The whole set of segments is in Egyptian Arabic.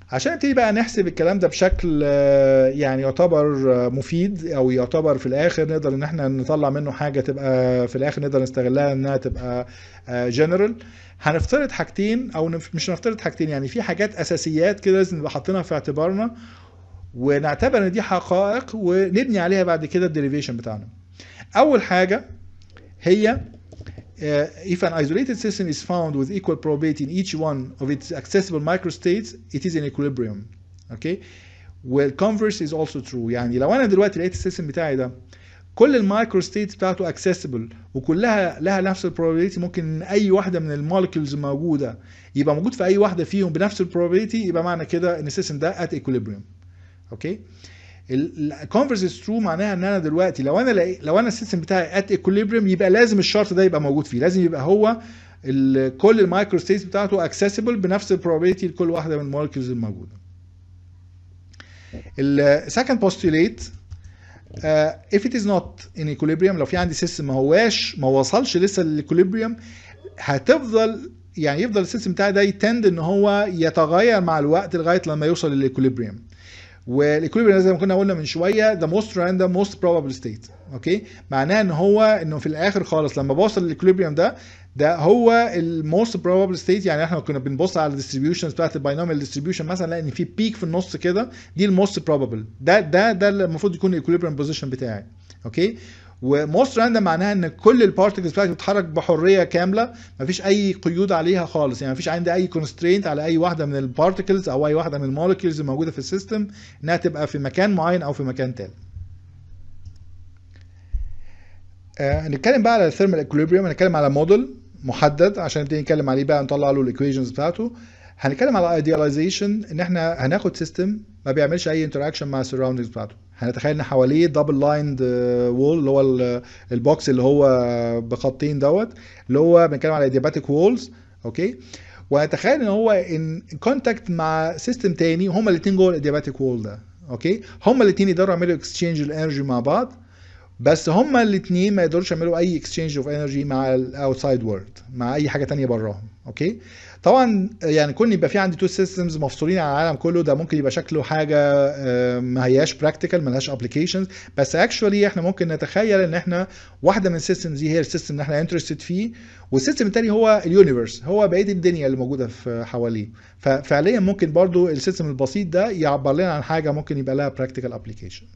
عشان نبتدي بقى نحسب الكلام ده بشكل آه، يعني يعتبر آه، مفيد او يعتبر في الاخر نقدر ان احنا نطلع منه حاجه تبقى في الاخر نقدر نستغلها انها تبقى جنرال هنفترض حاجتين او نف- مش هنفترض حاجتين يعني في حاجات اساسيات كده لازم نبقى حاطينها في اعتبارنا ونعتبر ان دي حقائق ونبني عليها بعد كده الديريفيشن بتاعنا اول حاجه هي uh, if an isolated system is found with equal probability in each one of its accessible microstates, it is in equilibrium. Okay? والconverse is also true. يعني لو انا دلوقتي لقيت السيستم بتاعي ده كل المايكرو ستيتس بتاعته accessible وكلها لها نفس البروبابيلتي ممكن ان اي واحده من المولكيولز الموجوده يبقى موجود في اي واحده فيهم بنفس البروبابيلتي يبقى معنى كده ان السيستم ده at equilibrium. اوكي؟ الكونفرس از ترو معناها ان انا دلوقتي لو انا لقي لو انا السيستم بتاعي ات ايكوليبريم يبقى لازم الشرط ده يبقى موجود فيه لازم يبقى هو ال- كل المايكرو ستيتس بتاعته اكسسبل بنفس البروبابيلتي لكل واحده من المولكيولز الموجوده السكند بوستوليت if it is not in equilibrium لو في عندي سيستم ما هواش ما وصلش لسه للايكوليبريم هتفضل يعني يفضل السيستم بتاعي ده يتند ان هو يتغير مع الوقت لغايه لما يوصل للايكوليبريم والايكوليبريم زي ما كنا قلنا من شويه the most random most probable state اوكي معناها ان هو انه في الاخر خالص لما بوصل للايكوليبريم ده ده هو الموست probable state يعني احنا كنا بنبص على الديستريبيوشنز بتاعت الباينوميال ديستريبيوشن مثلا نلاقي ان في بيك في النص كده دي الموست probable ده ده ده اللي المفروض يكون الايكوليبريم بوزيشن بتاعي اوكي وموست راندم معناها ان كل البارتكلز بتاعتي بتتحرك بحريه كامله مفيش اي قيود عليها خالص يعني مفيش عندي اي كونسترينت على اي واحده من البارتكلز او اي واحده من المولكيولز الموجوده في السيستم انها تبقى في مكان معين او في مكان تاني آه، هنتكلم بقى على الثيرمال اكوليبريم هنتكلم على موديل محدد عشان نبتدي نتكلم عليه بقى نطلع له الايكويشنز بتاعته هنتكلم على ايدياليزيشن ان احنا هناخد سيستم ما بيعملش اي انتراكشن مع السراوندنجز بتاعته هنتخيل ان حواليه دبل لايند وول اللي هو ال- البوكس اللي هو بخطين دوت اللي هو بنتكلم على ادياباتيك وولز اوكي وهنتخيل ان هو ان كونتاكت مع سيستم تاني هما الاثنين جوه الادياباتيك وول ده اوكي هما الاثنين يقدروا يعملوا اكسشينج الانرجي مع بعض بس هما الاثنين ما يقدروش يعملوا اي اكسشينج اوف انرجي مع الاوتسايد وورلد مع اي حاجه تانية براهم اوكي طبعا يعني كون يبقى في عندي تو سيستمز مفصولين عن العالم كله ده ممكن يبقى شكله حاجه آه، ما هياش براكتيكال ما لهاش ابلكيشنز بس اكشولي احنا ممكن نتخيل ان احنا واحده من السيستمز دي هي السيستم اللي احنا انترستد فيه والسيستم التاني هو اليونيفرس هو بقيه الدنيا اللي موجوده في حواليه ففعليا ممكن برضو السيستم البسيط ده يعبر لنا عن حاجه ممكن يبقى لها براكتيكال ابلكيشن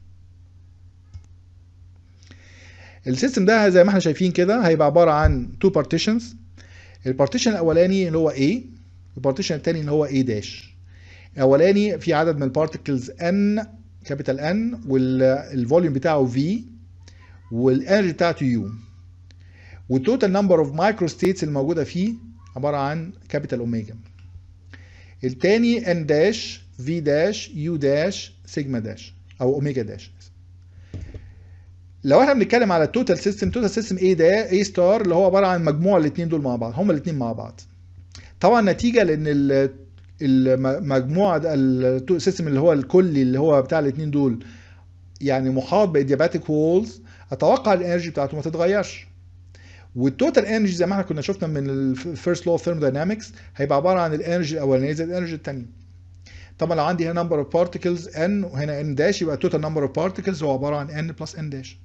السيستم ده زي ما احنا شايفين كده هيبقى عباره عن تو بارتيشنز البارتيشن الاولاني اللي هو A البارتيشن الثاني اللي هو A داش الاولاني في عدد من البارتكلز N كابيتال N والفوليوم بتاعه V والانرجي بتاعته U والتوتال نمبر اوف مايكرو ستيتس الموجوده فيه عباره عن كابيتال اوميجا الثاني N داش V داش U داش سيجما داش او اوميجا داش لو احنا بنتكلم على التوتال سيستم توتال سيستم ايه ده ايه ستار اللي هو عباره عن مجموع الاثنين دول مع بعض هما الاثنين مع بعض طبعا نتيجه لان ال- المجموعه ده السيستم اللي هو الكلي اللي هو بتاع الاثنين دول يعني محاط بادياباتيك وولز اتوقع الانرجي بتاعته ما تتغيرش والتوتال انرجي زي ما احنا كنا شفنا من الفيرست لو اوف ثيرموداينامكس هيبقى عباره عن الانرجي الاولانيه زائد الانرجي الثانيه طبعا لو عندي هنا نمبر اوف بارتكلز ان وهنا ان داش يبقى التوتال نمبر اوف بارتكلز هو عباره عن ان بلس ان داش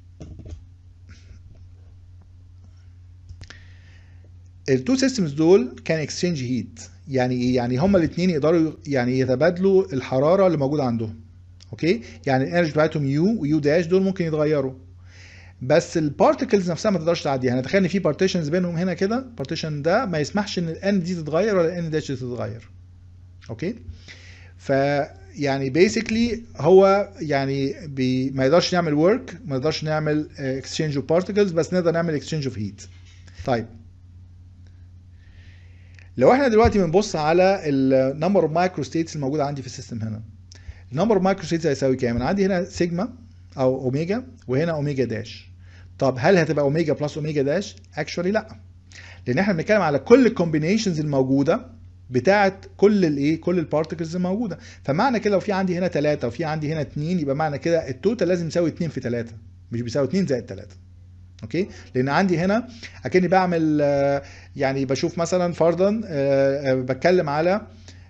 التو سيستمز دول كان اكسشينج هيت يعني ايه يعني هما الاثنين يقدروا يعني يتبادلوا الحراره اللي موجوده عندهم اوكي يعني الانرجي بتاعتهم يو ويو داش دول ممكن يتغيروا بس البارتكلز نفسها ما تقدرش تعدي يعني تخيل ان في بارتيشنز بينهم هنا كده البارتيشن ده ما يسمحش ان الان دي تتغير ولا الان داش تتغير اوكي ف يعني بيسكلي هو يعني بي ما يقدرش نعمل ورك ما يقدرش نعمل اكسشينج اوف بارتكلز بس نقدر نعمل اكسشينج اوف هيت طيب لو احنا دلوقتي بنبص على النمبر اوف مايكرو ستيتس الموجوده عندي في السيستم هنا النمبر اوف مايكرو ستيتس هيساوي كام انا عندي هنا سيجما او اوميجا وهنا اوميجا داش طب هل هتبقى اوميجا بلس اوميجا داش اكشولي لا لان احنا بنتكلم على كل الكومبينيشنز الموجوده بتاعه كل الايه كل البارتكلز الموجوده فمعنى كده لو في عندي هنا 3 وفي عندي هنا 2 يبقى معنى كده التوتال لازم يساوي 2 في 3 مش بيساوي 2 زائد 3 اوكي لان عندي هنا اكني بعمل آه، يعني بشوف مثلا فرضا آه، آه، بتكلم على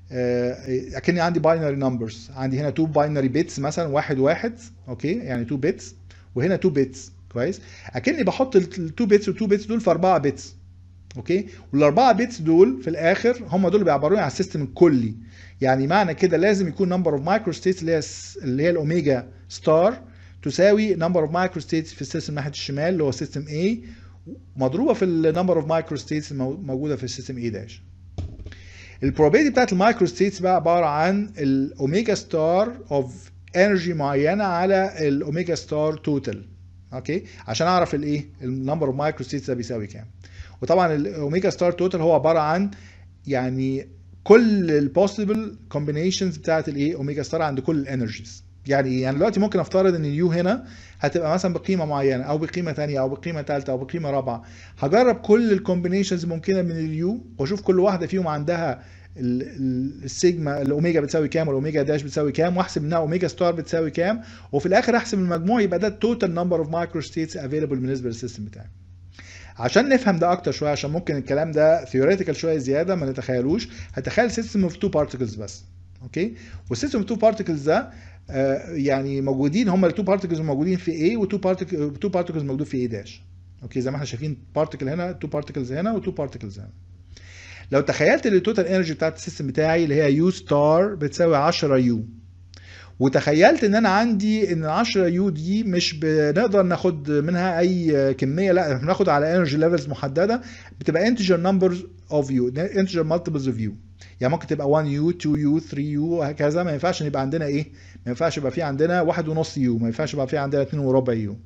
آه، اكني عندي باينري نمبرز عندي هنا 2 باينري بيتس مثلا واحد واحد اوكي يعني 2 بيتس وهنا 2 بيتس كويس اكني بحط ال 2 بيتس وال 2 بيتس دول في 4 بيتس اوكي والاربعه بيتس دول في الاخر هم دول اللي بيعبروني على السيستم الكلي يعني معنى كده لازم يكون نمبر اوف مايكرو ستيتس اللي هي اللي هي الاوميجا ستار تساوي نمبر اوف مايكرو ستيتس في السيستم ناحيه الشمال اللي هو سيستم A مضروبه في النمبر اوف مايكرو ستيتس الموجوده في السيستم A داش البروبابيلتي بتاعت المايكرو ستيتس بقى عباره عن الاوميجا ستار اوف انرجي معينه على الاوميجا ستار توتال اوكي عشان اعرف الايه النمبر اوف مايكرو ستيتس ده بيساوي كام وطبعا الاوميجا ستار توتال هو عباره عن يعني كل البوسيبل كومبينيشنز بتاعت الايه اوميجا ستار عند كل الانرجيز يعني ايه يعني دلوقتي ممكن افترض ان اليو هنا هتبقى مثلا بقيمه معينه او بقيمه ثانيه او بقيمه ثالثه او بقيمه رابعه هجرب كل الكومبينيشنز ممكنه من اليو واشوف كل واحده فيهم عندها ال- ال- السيجما الاوميجا بتساوي كام والاوميجا داش بتساوي كام واحسب انها اوميجا ستار بتساوي كام وفي الاخر احسب المجموع يبقى ده التوتال نمبر اوف مايكرو ستيتس افيلبل بالنسبه للسيستم بتاعي عشان نفهم ده اكتر شويه عشان ممكن الكلام ده ثيوريتيكال شويه زياده ما نتخيلوش هتخيل سيستم اوف تو بارتكلز بس اوكي والسيستم اوف تو بارتكلز ده آه، يعني موجودين هم التو بارتكلز موجودين في A وتو بارتكل تو بارتكلز موجود في A داش اوكي زي ما احنا شايفين بارتكل هنا تو بارتكلز هنا وتو بارتكلز هنا لو تخيلت ان التوتال انرجي بتاعت السيستم بتاعي اللي هي يو ستار بتساوي 10 يو وتخيلت ان انا عندي ان 10 يو دي مش بنقدر ناخد منها اي كميه لا احنا بناخد على انرجي ليفلز محدده بتبقى انتجر نمبرز اوف يو انتجر مالتيبلز اوف يو يعني ممكن تبقى 1 يو 2 يو 3 يو وهكذا ما ينفعش يبقى عندنا ايه ما ينفعش يبقى في عندنا واحد ونص يو ما ينفعش يبقى في عندنا 2 وربع يو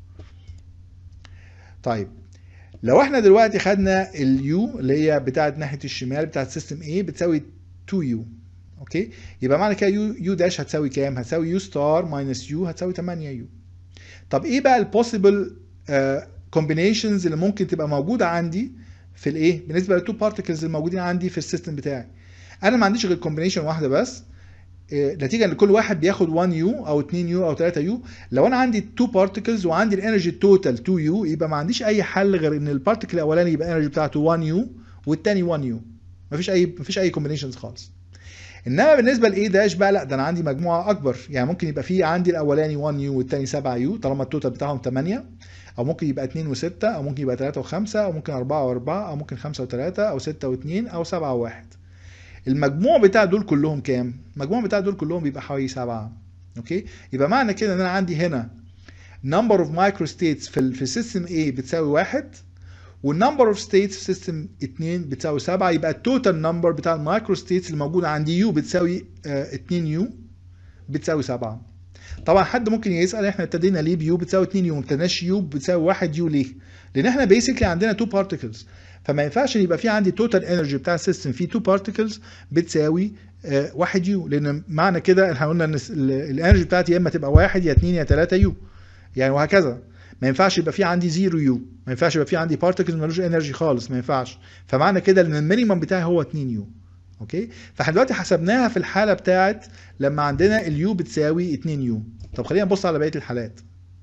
طيب لو احنا دلوقتي خدنا اليو اللي هي بتاعت ناحيه الشمال بتاعت سيستم A بتساوي 2 يو اوكي يبقى معنى كده يو يو داش هتساوي كام هتساوي يو ستار ماينس يو هتساوي 8 يو طب ايه بقى البوسيبل كومبينيشنز اللي ممكن تبقى موجوده عندي في الايه بالنسبه للتو بارتكلز الموجودين عندي في السيستم بتاعي انا ما عنديش غير كومبينيشن واحده بس إيه، نتيجه ان كل واحد بياخد 1 يو او 2 يو او 3 يو لو انا عندي 2 بارتكلز وعندي الانرجي التوتال 2 يو يبقى ما عنديش اي حل غير ان البارتكل الاولاني يبقى الانرجي بتاعته 1 يو والتاني 1 يو مفيش اي مفيش اي كومبينيشنز خالص انما بالنسبه لايه داش بقى لا ده انا عندي مجموعه اكبر يعني ممكن يبقى في عندي الاولاني 1 يو والتاني 7 يو طالما التوتال بتاعهم 8 او ممكن يبقى 2 و6 او ممكن يبقى 3 و5 او ممكن 4 و4 او ممكن 5 و3 او 6 و2 او 7 و1 المجموع بتاع دول كلهم كام المجموع بتاع دول كلهم بيبقى حوالي 7 اوكي يبقى معنى كده ان انا عندي هنا number of microstates في ال- في سيستم A بتساوي 1 والنمبر اوف ستيتس في سيستم 2 بتساوي 7 يبقى التوتال نمبر بتاع المايكرو ستيتس اللي موجوده عندي يو بتساوي 2 يو بتساوي 7 طبعا حد ممكن يسال احنا ابتدينا ليه بيو بتساوي 2 يو ما ابتديناش يو بتساوي 1 يو ليه؟ لان احنا بيسكلي عندنا 2 بارتكلز فما ينفعش يبقى في عندي توتال انرجي بتاع السيستم فيه 2 بارتكلز بتساوي 1 يو لان معنى كده احنا قلنا ان الانرجي بتاعتي يا اما تبقى 1 يا 2 يا 3 يو يعني وهكذا ما ينفعش يبقى في عندي 0 يو ما ينفعش يبقى في عندي بارتكلز ملوش انرجي خالص ما ينفعش فمعنى كده ان المينيمم بتاعي هو 2 يو اوكي فاحنا دلوقتي حسبناها في الحاله بتاعت لما عندنا اليو بتساوي 2 يو طب خلينا نبص على بقيه الحالات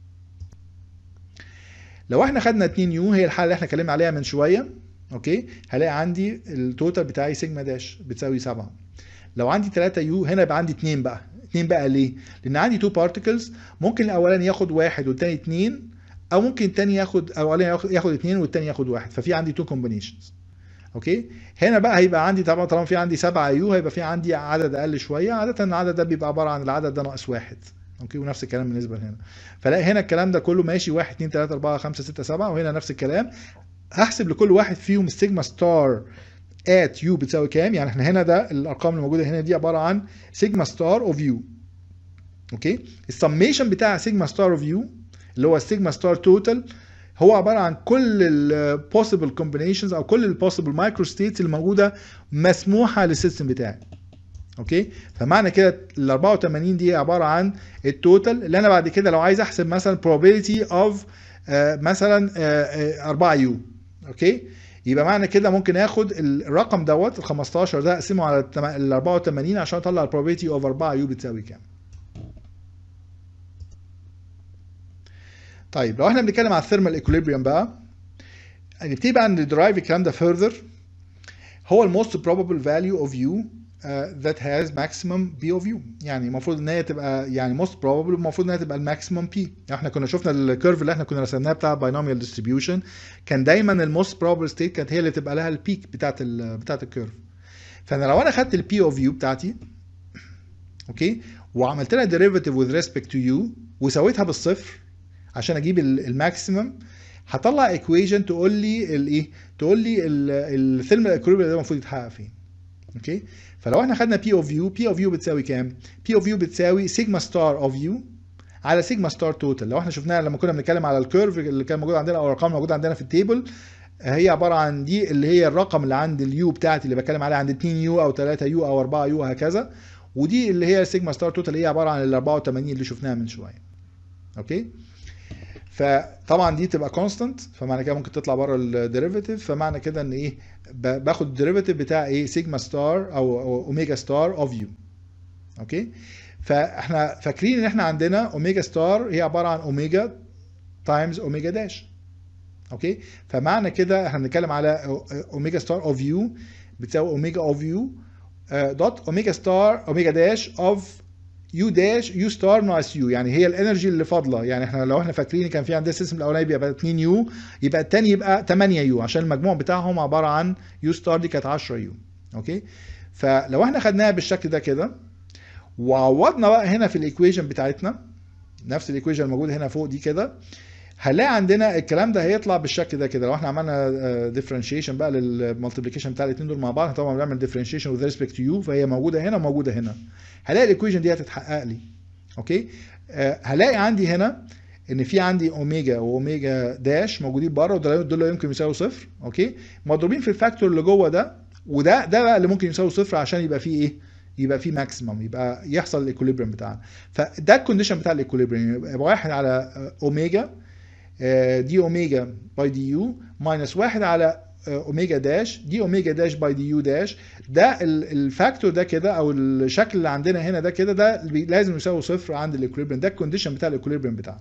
لو احنا خدنا 2 يو هي الحاله اللي احنا اتكلمنا عليها من شويه اوكي هلاقي عندي التوتال بتاعي سيجما داش بتساوي 7 لو عندي 3 يو هنا يبقى عندي 2 بقى 2 بقى ليه لان عندي 2 بارتكلز ممكن الاولاني ياخد واحد والتاني 2 او ممكن التاني ياخد او الاولاني ياخد ياخد 2 والتاني ياخد واحد ففي عندي 2 كومبينيشنز اوكي هنا بقى هيبقى عندي طبعا طالما في عندي 7 يو هيبقى في عندي عدد اقل شويه عاده العدد ده بيبقى عباره عن العدد ده ناقص واحد اوكي ونفس الكلام بالنسبه لهنا فلاقي هنا الكلام ده كله ماشي 1 2 3 4 5 6 7 وهنا نفس الكلام هحسب لكل واحد فيهم السيجما ستار ات يو بتساوي كام يعني احنا هنا ده الارقام اللي موجوده هنا دي عباره عن سيجما ستار اوف يو اوكي السميشن بتاع سيجما ستار اوف يو اللي هو السيجما ستار توتال هو عباره عن كل البوسيبل كومبينيشنز او كل البوسيبل مايكرو ستيتس اللي موجوده مسموحه للسيستم بتاعي اوكي فمعنى كده ال 84 دي عباره عن التوتال اللي انا بعد كده لو عايز احسب مثلا probability of آه مثلا آه 4 يو اوكي يبقى معنى كده ممكن اخد الرقم دوت ال 15 ده اقسمه على ال 84 عشان اطلع البروبابيلتي اوف 4 يو بتساوي كام طيب لو احنا بنتكلم على الثيرمال ايكوليبريم بقى نبتدي بقى ندرايف الكلام ده further هو الموست probable value of u that has maximum P of U يعني المفروض ان هي تبقى يعني most probable المفروض ان هي تبقى الماكسيمم P احنا كنا شفنا الكيرف اللي احنا كنا رسمناه بتاع binomial distribution كان دايما الموست probable state كانت هي اللي تبقى لها البيك بتاعت ال بتاعت الكيرف فانا لو انا خدت البي اوف يو بتاعتي اوكي وعملت لها derivative with respect to u وسويتها بالصفر عشان اجيب الماكسيمم هطلع ايكويشن تقول لي الايه تقول لي الثيرمال ايكوليبريم ده المفروض يتحقق فين اوكي فلو احنا خدنا بي اوف يو بي اوف يو بتساوي كام بي اوف يو بتساوي سيجما ستار اوف يو على سيجما ستار توتال لو احنا شفناها لما كنا بنتكلم على الكيرف اللي كان موجود عندنا او الارقام الموجوده عندنا في التيبل هي عباره عن دي اللي هي الرقم اللي عند اليو بتاعتي اللي بتكلم عليها عند 2 يو او 3 يو او 4 يو وهكذا ودي اللي هي سيجما ستار توتال هي عباره عن ال 84 اللي شفناها من شويه اوكي فطبعا دي تبقى كونستانت فمعنى كده ممكن تطلع بره الديريفيتيف فمعنى كده ان ايه باخد الديريفيتيف بتاع ايه سيجما ستار او اوميجا ستار اوف يو اوكي فاحنا فاكرين ان احنا عندنا اوميجا ستار هي عباره عن اوميجا تايمز اوميجا داش اوكي فمعنى كده احنا بنتكلم على اوميجا ستار اوف يو بتساوي اوميجا اوف يو دوت اوميجا ستار اوميجا داش اوف يو داش يو ستار ناقص يو يعني هي الانرجي اللي فاضله يعني احنا لو احنا فاكرين كان في عندنا السيستم الاولاني بيبقى 2 يو يبقى الثاني يبقى 8 يو عشان المجموع بتاعهم عباره عن يو ستار دي كانت 10 يو اوكي فلو احنا خدناها بالشكل ده كده وعوضنا بقى هنا في الايكويشن بتاعتنا نفس الايكويشن الموجوده هنا فوق دي كده هنلاقي عندنا الكلام ده هيطلع بالشكل ده كده لو احنا عملنا ديفرنشيشن بقى للمالتيبليكيشن بتاع الاثنين دول مع بعض طبعا بنعمل ديفرنشيشن وذ ريسبكت تو يو فهي موجوده هنا وموجوده هنا هلاقي الايكويشن دي هتتحقق لي اوكي آه هلاقي عندي هنا ان في عندي اوميجا واوميجا داش موجودين بره ودول دول يمكن يساووا صفر اوكي مضروبين في الفاكتور اللي جوه ده وده ده بقى اللي ممكن يساوي صفر عشان يبقى فيه ايه يبقى فيه ماكسيمم يبقى يحصل الايكوليبريم بتاعنا فده الكونديشن بتاع الايكوليبريم يبقى واحد على اوميجا دي اوميجا باي دي يو ماينس واحد على اوميجا داش دي اوميجا داش باي دي يو داش ده الفاكتور ده كده او الشكل اللي عندنا هنا ده كده ده لازم يساوي صفر عند الايكوليبريم ده الكونديشن بتاع الايكوليبريم بتاعنا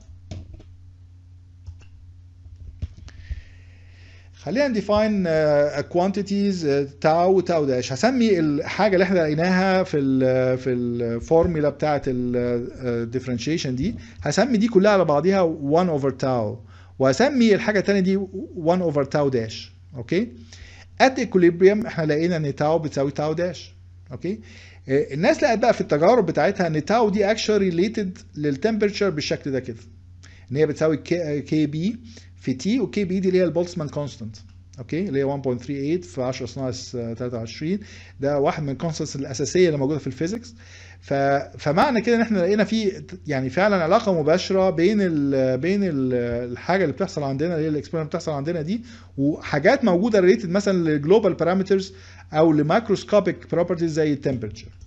خلينا نديفاين كوانتيتيز تاو تاو داش هسمي الحاجه اللي احنا لقيناها في ال في الفورمولا بتاعه الديفرنشيشن دي هسمي دي كلها على بعضيها 1 اوفر تاو وهسمي الحاجه الثانيه دي 1 اوفر تاو داش اوكي ات equilibrium احنا لقينا ان تاو بتساوي تاو داش اوكي الناس لقت بقى في التجارب بتاعتها ان تاو دي اكشن ريليتد للتمبرتشر بالشكل ده كده ان هي بتساوي كي بي في تي وكي بي دي اللي هي البولتسمان كونستانت اوكي اللي هي 1.38 في 10 ناقص 23 ده واحد من الكونستانتس الاساسيه اللي موجوده في الفيزيكس ف... فمعنى كده ان احنا لقينا في يعني فعلا علاقه مباشره بين ال... بين ال... الحاجه اللي بتحصل عندنا اللي هي الاكسبيرمنت بتحصل عندنا دي وحاجات موجوده ريليتد مثلا لجلوبال بارامترز او لمايكروسكوبيك بروبرتيز زي التمبرتشر